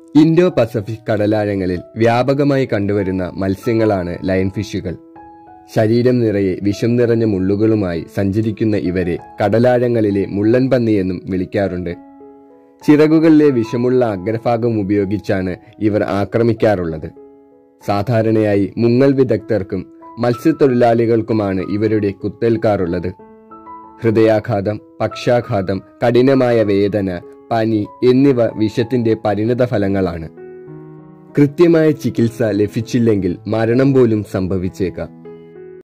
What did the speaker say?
Indo Pacific കടലാഴങ്ങളിൽ വ്യാപകമായി കണ്ടുവരുന്ന മത്സ്യങ്ങളാണ് lion ഫിഷുകൾ ശരീരം നിറയെ വിഷം നിറഞ്ഞ മുള്ളുകളുമായി സഞ്ചരിക്കുന്ന ഇവരെ കടലാഴങ്ങളിലെ മുള്ളൻ പന്നി എന്നും വിളിക്കാറുണ്ട് ചിറകുകളിലെ വിഷമുള്ള അഗ്രഭാഗം ഉപയോഗിച്ചാണ് ഇവർ ആക്രമിക്കാറുള്ളത് സാധാരണയായി മുങ്ങൽ വിദഗ്ധർക്കും മത്സ്യത്തൊഴിലാളികൾക്കുമാണ് ഇവരുടെ കുത്തേൽക്കാറുള്ളത് ഹൃദയാഘാതം പക്ഷാഘാതം കഠിനമായ വേദന പനി എന്നിവ വിഷത്തിന്റെ പരിണത ഫലങ്ങളാണ് കൃത്യമായ ചികിത്സ ലഭിച്ചില്ലെങ്കിൽ മരണം പോലും സംഭവിച്ചേക്കാം